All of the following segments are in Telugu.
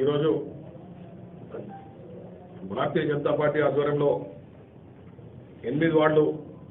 ఈరోజు భారతీయ జనతా పార్టీ ఆధ్వర్యంలో ఎనిమిది వార్డులు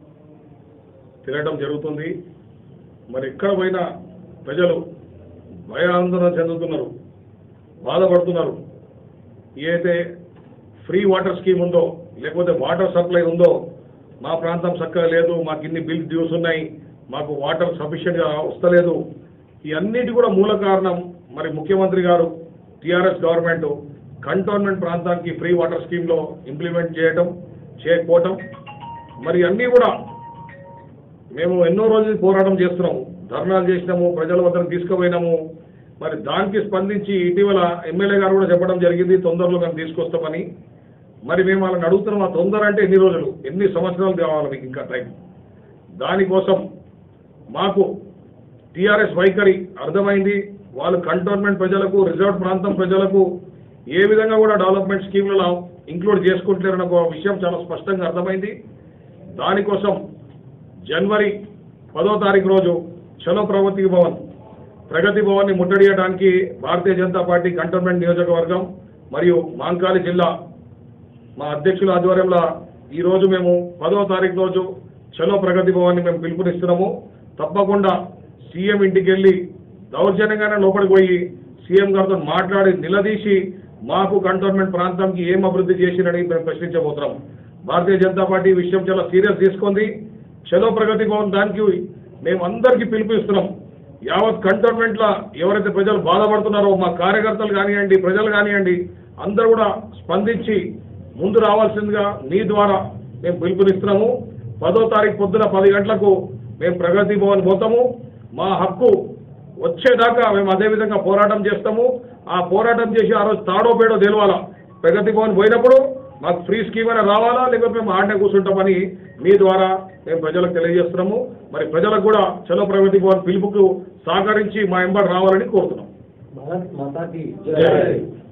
తిరగడం జరుగుతుంది మరి ఎక్కడ పోయినా ప్రజలు భయాందోళన చెందుతున్నారు బాధపడుతున్నారు ఏదైతే ఫ్రీ వాటర్ స్కీమ్ ఉందో లేకపోతే వాటర్ సప్లై ఉందో మా ప్రాంతం చక్కగా లేదు మాకు ఇన్ని బిల్ డ్యూస్ ఉన్నాయి మాకు వాటర్ సఫిషియెంట్గా వస్తలేదు ఈ అన్నిటి కూడా మూల కారణం మరి ముఖ్యమంత్రి గారు టీఆర్ఎస్ గవర్నమెంట్ కంటోన్మెంట్ ప్రాంతానికి ఫ్రీ వాటర్ స్కీమ్లో ఇంప్లిమెంట్ చేయడం చేయకపోవటం మరి అన్నీ కూడా మేము ఎన్నో రోజులు పోరాటం చేస్తున్నాము ధర్నాలు చేసినాము ప్రజల వద్దకు తీసుకుపోయినాము మరి దానికి స్పందించి ఇటీవల ఎమ్మెల్యే గారు కూడా చెప్పడం జరిగింది తొందరలో మేము తీసుకొస్తామని మరి మేము వాళ్ళని అడుగుతున్నాం ఆ తొందర అంటే ఎన్ని రోజులు ఎన్ని సంవత్సరాలు కావాలి మీకు ఇంకా టైం దానికోసం మాకు టీఆర్ఎస్ వైఖరి అర్థమైంది వాళ్ళు కంటోన్మెంట్ ప్రజలకు రిజర్వ్ ప్రాంతం ప్రజలకు ఏ విధంగా కూడా డెవలప్మెంట్ స్కీమ్లలో ఇంక్లూడ్ చేసుకుంటారన్న ఒక విషయం చాలా స్పష్టంగా అర్థమైంది దానికోసం జనవరి పదో తారీఖు రోజు చలో ప్రగతి భవన్ ప్రగతి భవన్ని ముట్టడియడానికి భారతీయ జనతా పార్టీ కంటోన్మెంట్ నియోజకవర్గం మరియు మాంకాలి జిల్లా మా అధ్యక్షుల ఆధ్వర్యంలో ఈ రోజు మేము పదో తారీఖు రోజు చలో ప్రగతి భవన్ని మేము పిలుపునిస్తున్నాము తప్పకుండా సీఎం ఇంటికి వెళ్ళి దౌర్జన్యంగానే లోపలికి పోయి సీఎం గారితో మాట్లాడి నిలదీసి మాకు కంటోన్మెంట్ ప్రాంతానికి ఏం అభివృద్ధి చేసినని మేము ప్రశ్నించబోతున్నాం భారతీయ జనతా పార్టీ ఈ విషయం చాలా సీరియస్ తీసుకుంది చలో ప్రగతి భవన్ దానికి మేము అందరికీ పిలుపునిస్తున్నాం యావత్ కంటోన్మెంట్లో ఎవరైతే ప్రజలు బాధపడుతున్నారో మా కార్యకర్తలు కానివ్వండి ప్రజలు కానివ్వండి అందరూ కూడా స్పందించి ముందు రావాల్సిందిగా మీ ద్వారా మేము పిలుపునిస్తున్నాము పదో తారీఖు పొద్దున పది గంటలకు మేము ప్రగతి భవన్ పోతాము మా హక్కు వచ్చేదాకా మేము అదే విధంగా పోరాటం చేస్తాము ఆ పోరాటం చేసి ఆ రోజు తాడో పేడో తెలవాలా ప్రగతి భవన్ పోయినప్పుడు మాకు ఫ్రీ స్కీమ్ అయినా రావాలా లేకపోతే మేము ఆడనే కూర్చుంటామని మీ ద్వారా మేము ప్రజలకు తెలియజేస్తున్నాము మరి ప్రజలకు కూడా చలో ప్రగతి భవన్ పిలుపుకు సహకరించి మా ఎంబడి రావాలని కోరుతున్నాం भारत माता की జై.